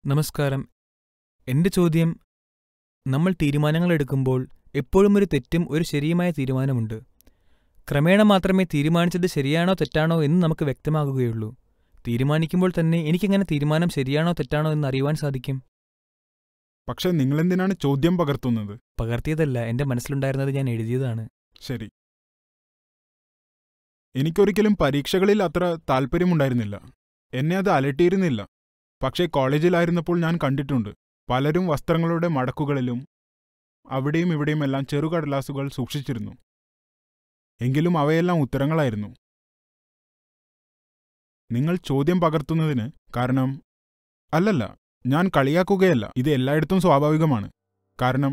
നമസ്കാരം എന്റെ ചോദ്യം നമ്മൾ തീരുമാനങ്ങൾ എടുക്കുമ്പോൾ എപ്പോഴും ഒരു തെറ്റും ഒരു ശരിയുമായ തീരുമാനമുണ്ട് ക്രമേണ മാത്രമേ തീരുമാനിച്ചത് ശരിയാണോ തെറ്റാണോ എന്ന് നമുക്ക് വ്യക്തമാകുകയുള്ളൂ തീരുമാനിക്കുമ്പോൾ തന്നെ എനിക്കെങ്ങനെ തീരുമാനം ശരിയാണോ തെറ്റാണോ എന്ന് അറിയുവാൻ സാധിക്കും പക്ഷെ നിങ്ങളെന്തിനാണ് ചോദ്യം പകർത്തുന്നത് പകർത്തിയതല്ല എന്റെ മനസ്സിലുണ്ടായിരുന്നത് ഞാൻ എഴുതിയതാണ് ശരി എനിക്കൊരിക്കലും പരീക്ഷകളിൽ അത്ര താല്പര്യമുണ്ടായിരുന്നില്ല എന്നെ അത് അലട്ടിയിരുന്നില്ല പക്ഷേ കോളേജിലായിരുന്നപ്പോൾ ഞാൻ കണ്ടിട്ടുണ്ട് പലരും വസ്ത്രങ്ങളുടെ മടക്കുകളിലും അവിടെയും ഇവിടെയും എല്ലാം ചെറുകടലാസുകൾ സൂക്ഷിച്ചിരുന്നു എങ്കിലും അവയെല്ലാം ഉത്തരങ്ങളായിരുന്നു നിങ്ങൾ ചോദ്യം പകർത്തുന്നതിന് കാരണം അല്ലല്ല ഞാൻ കളിയാക്കുകയല്ല ഇത് എല്ലായിടത്തും സ്വാഭാവികമാണ് കാരണം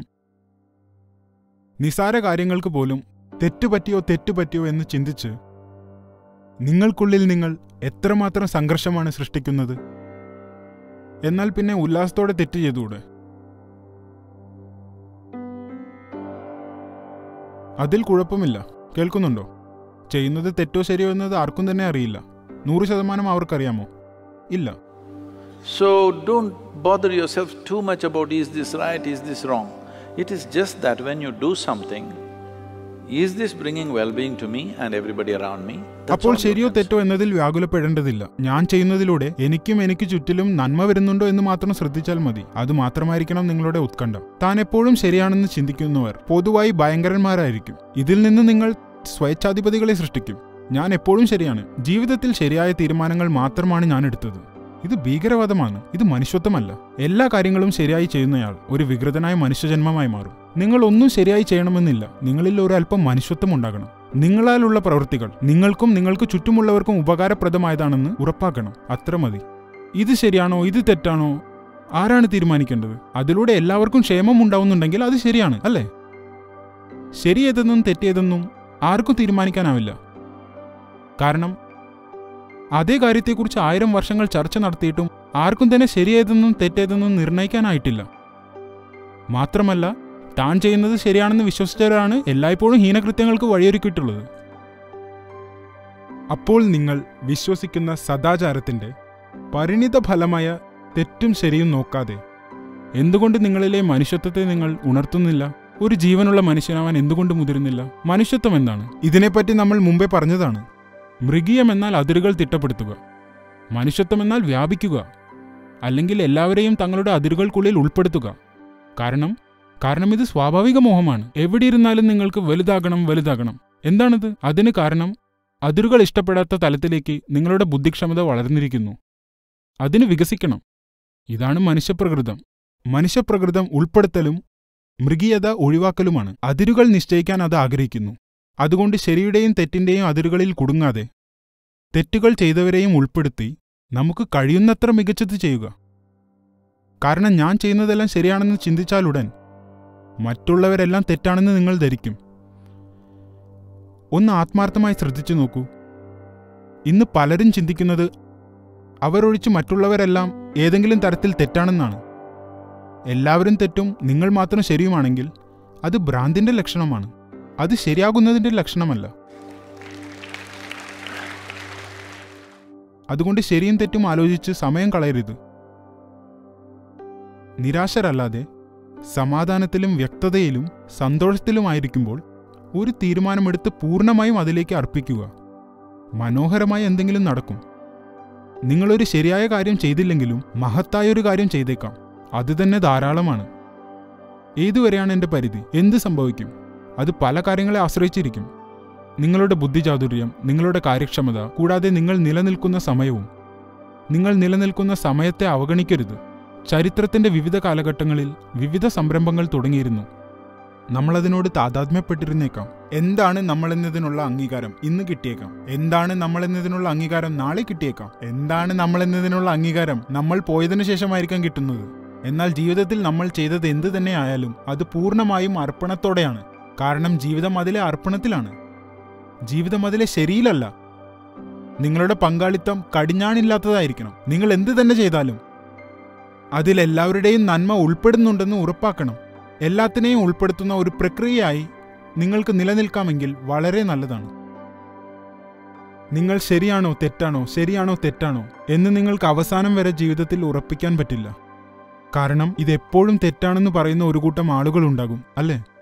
നിസാര കാര്യങ്ങൾക്ക് പോലും തെറ്റുപറ്റിയോ തെറ്റുപറ്റിയോ എന്ന് ചിന്തിച്ച് നിങ്ങൾക്കുള്ളിൽ നിങ്ങൾ എത്രമാത്രം സംഘർഷമാണ് സൃഷ്ടിക്കുന്നത് എന്നാൽ പിന്നെ ഉല്ലാസത്തോടെ തെറ്റ് ചെയ്തുകൂടെ അതിൽ കുഴപ്പമില്ല കേൾക്കുന്നുണ്ടോ ചെയ്യുന്നത് തെറ്റോ ശരിയോ എന്നത് ആർക്കും തന്നെ അറിയില്ല നൂറ് ശതമാനം അവർക്കറിയാമോ ഇല്ല So don't bother yourself too much about is this right, is this wrong. It is just that when you do something, is this bringing well-being to me and everybody around me? That's അപ്പോൾ all your ശരിയോ concern. തെറ്റോ എന്നതിൽ വ്യാകുലപ്പെടേണ്ടതില്ല ഞാൻ ചെയ്യുന്നതിലൂടെ എനിക്കും എനിക്ക് ചുറ്റിലും നന്മ വരുന്നുണ്ടോ എന്ന് മാത്രം ശ്രദ്ധിച്ചാൽ മതി അത് മാത്രമായിരിക്കണം നിങ്ങളുടെ ഉത്കണ്ഠ താൻ എപ്പോഴും ശരിയാണെന്ന് ചിന്തിക്കുന്നവർ പൊതുവായി ഭയങ്കരന്മാരായിരിക്കും ഇതിൽ നിന്ന് നിങ്ങൾ സ്വേച്ഛാധിപതികളെ സൃഷ്ടിക്കും ഞാൻ എപ്പോഴും ശരിയാണ് ജീവിതത്തിൽ ശരിയായ തീരുമാനങ്ങൾ മാത്രമാണ് ഞാൻ എടുത്തത് ഇത് ഭീകരവാദമാണ് ഇത് മനുഷ്യത്വമല്ല എല്ലാ കാര്യങ്ങളും ശരിയായി ചെയ്യുന്നയാൾ ഒരു വികൃതനായ മനുഷ്യജന്മമായി മാറും നിങ്ങൾ ഒന്നും ശരിയായി ചെയ്യണമെന്നില്ല നിങ്ങളിൽ ഒരു അല്പം മനുഷ്യത്വം ഉണ്ടാകണം നിങ്ങളാലുള്ള പ്രവൃത്തികൾ നിങ്ങൾക്കും നിങ്ങൾക്ക് ചുറ്റുമുള്ളവർക്കും ഉപകാരപ്രദമായതാണെന്ന് ഉറപ്പാക്കണം അത്ര മതി ഇത് ശരിയാണോ ഇത് തെറ്റാണോ ആരാണ് തീരുമാനിക്കേണ്ടത് അതിലൂടെ എല്ലാവർക്കും ക്ഷേമം ഉണ്ടാവുന്നുണ്ടെങ്കിൽ അത് ശരിയാണ് അല്ലേ ശരിയേതെന്നും തെറ്റേതെന്നും ആർക്കും തീരുമാനിക്കാനാവില്ല കാരണം അതേ കാര്യത്തെക്കുറിച്ച് ആയിരം വർഷങ്ങൾ ചർച്ച നടത്തിയിട്ടും ആർക്കും തന്നെ ശരിയേതെന്നും തെറ്റേതെന്നും നിർണ്ണയിക്കാനായിട്ടില്ല മാത്രമല്ല താൻ ചെയ്യുന്നത് ശരിയാണെന്ന് വിശ്വസിച്ചവരാണ് എല്ലായ്പ്പോഴും ഹീനകൃത്യങ്ങൾക്ക് വഴിയൊരുക്കിയിട്ടുള്ളത് അപ്പോൾ നിങ്ങൾ വിശ്വസിക്കുന്ന സദാചാരത്തിന്റെ പരിണിത ഫലമായ തെറ്റും ശരിയും നോക്കാതെ എന്തുകൊണ്ട് നിങ്ങളിലെ മനുഷ്യത്വത്തെ നിങ്ങൾ ഉണർത്തുന്നില്ല ഒരു ജീവനുള്ള മനുഷ്യനാവാൻ എന്തുകൊണ്ട് മുതിരുന്നില്ല മനുഷ്യത്വം എന്താണ് ഇതിനെപ്പറ്റി നമ്മൾ മുമ്പേ പറഞ്ഞതാണ് മൃഗീയം എന്നാൽ അതിരുകൾ തിട്ടപ്പെടുത്തുക മനുഷ്യത്വം എന്നാൽ വ്യാപിക്കുക അല്ലെങ്കിൽ എല്ലാവരെയും തങ്ങളുടെ അതിരുകൾക്കുള്ളിൽ ഉൾപ്പെടുത്തുക കാരണം കാരണം ഇത് സ്വാഭാവിക മോഹമാണ് എവിടെ ഇരുന്നാലും നിങ്ങൾക്ക് വലുതാകണം വലുതാകണം എന്താണിത് അതിന് കാരണം അതിരുകൾ ഇഷ്ടപ്പെടാത്ത തലത്തിലേക്ക് നിങ്ങളുടെ ബുദ്ധിക്ഷമത വളർന്നിരിക്കുന്നു അതിന് വികസിക്കണം ഇതാണ് മനുഷ്യപ്രകൃതം മനുഷ്യപ്രകൃതം ഉൾപ്പെടുത്തലും മൃഗീയത ഒഴിവാക്കലുമാണ് അതിരുകൾ നിശ്ചയിക്കാൻ അത് ആഗ്രഹിക്കുന്നു അതുകൊണ്ട് ശരിയുടെയും തെറ്റിന്റെയും അതിരുകളിൽ കുടുങ്ങാതെ തെറ്റുകൾ ചെയ്തവരെയും ഉൾപ്പെടുത്തി നമുക്ക് കഴിയുന്നത്ര മികച്ചത് ചെയ്യുക കാരണം ഞാൻ ചെയ്യുന്നതെല്ലാം ശരിയാണെന്ന് ചിന്തിച്ചാലുടൻ മറ്റുള്ളവരെല്ലാം തെറ്റാണെന്ന് നിങ്ങൾ ധരിക്കും ഒന്ന് ആത്മാർത്ഥമായി ശ്രദ്ധിച്ചു നോക്കൂ ഇന്ന് പലരും ചിന്തിക്കുന്നത് അവരൊഴിച്ച് മറ്റുള്ളവരെല്ലാം ഏതെങ്കിലും തരത്തിൽ തെറ്റാണെന്നാണ് എല്ലാവരും തെറ്റും നിങ്ങൾ മാത്രം ശരിയുമാണെങ്കിൽ അത് ഭ്രാന്തിന്റെ ലക്ഷണമാണ് അത് ശരിയാകുന്നതിന്റെ ലക്ഷണമല്ല അതുകൊണ്ട് ശരിയും തെറ്റും ആലോചിച്ച് സമയം കളയരുത് നിരാശരല്ലാതെ സമാധാനത്തിലും വ്യക്തതയിലും സന്തോഷത്തിലുമായിരിക്കുമ്പോൾ ഒരു തീരുമാനമെടുത്ത് പൂർണ്ണമായും അതിലേക്ക് അർപ്പിക്കുക മനോഹരമായ എന്തെങ്കിലും നടക്കും നിങ്ങളൊരു ശരിയായ കാര്യം ചെയ്തില്ലെങ്കിലും മഹത്തായ ഒരു കാര്യം ചെയ്തേക്കാം അത് തന്നെ ധാരാളമാണ് ഏതുവരെയാണ് എൻ്റെ പരിധി എന്ത് സംഭവിക്കും അത് പല കാര്യങ്ങളെ ആശ്രയിച്ചിരിക്കും നിങ്ങളുടെ ബുദ്ധിചാതുര്യം നിങ്ങളുടെ കാര്യക്ഷമത കൂടാതെ നിങ്ങൾ നിലനിൽക്കുന്ന സമയവും നിങ്ങൾ നിലനിൽക്കുന്ന സമയത്തെ അവഗണിക്കരുത് ചരിത്രത്തിന്റെ വിവിധ കാലഘട്ടങ്ങളിൽ വിവിധ സംരംഭങ്ങൾ തുടങ്ങിയിരുന്നു നമ്മളതിനോട് താതാത്മ്യപ്പെട്ടിരുന്നേക്കാം എന്താണ് നമ്മളെന്നതിനുള്ള അംഗീകാരം ഇന്ന് കിട്ടിയേക്കാം എന്താണ് നമ്മളെന്നതിനുള്ള അംഗീകാരം നാളെ കിട്ടിയേക്കാം എന്താണ് നമ്മളെന്നതിനുള്ള അംഗീകാരം നമ്മൾ പോയതിനു ശേഷമായിരിക്കാം കിട്ടുന്നത് എന്നാൽ ജീവിതത്തിൽ നമ്മൾ ചെയ്തത് എന്ത് തന്നെ ആയാലും അത് പൂർണ്ണമായും അർപ്പണത്തോടെയാണ് കാരണം ജീവിതം അതിലെ അർപ്പണത്തിലാണ് ജീവിതം അതിലെ ശരിയിലല്ല നിങ്ങളുടെ പങ്കാളിത്തം കടിഞ്ഞാണില്ലാത്തതായിരിക്കണം നിങ്ങൾ എന്ത് തന്നെ ചെയ്താലും അതിലെല്ലാവരുടെയും നന്മ ഉൾപ്പെടുന്നുണ്ടെന്ന് ഉറപ്പാക്കണം എല്ലാത്തിനെയും ഉൾപ്പെടുത്തുന്ന ഒരു പ്രക്രിയയായി നിങ്ങൾക്ക് നിലനിൽക്കാമെങ്കിൽ വളരെ നല്ലതാണ് നിങ്ങൾ ശരിയാണോ തെറ്റാണോ ശരിയാണോ തെറ്റാണോ എന്ന് നിങ്ങൾക്ക് അവസാനം വരെ ജീവിതത്തിൽ ഉറപ്പിക്കാൻ പറ്റില്ല കാരണം ഇതെപ്പോഴും തെറ്റാണെന്ന് പറയുന്ന ഒരു കൂട്ടം ആളുകളുണ്ടാകും അല്ലേ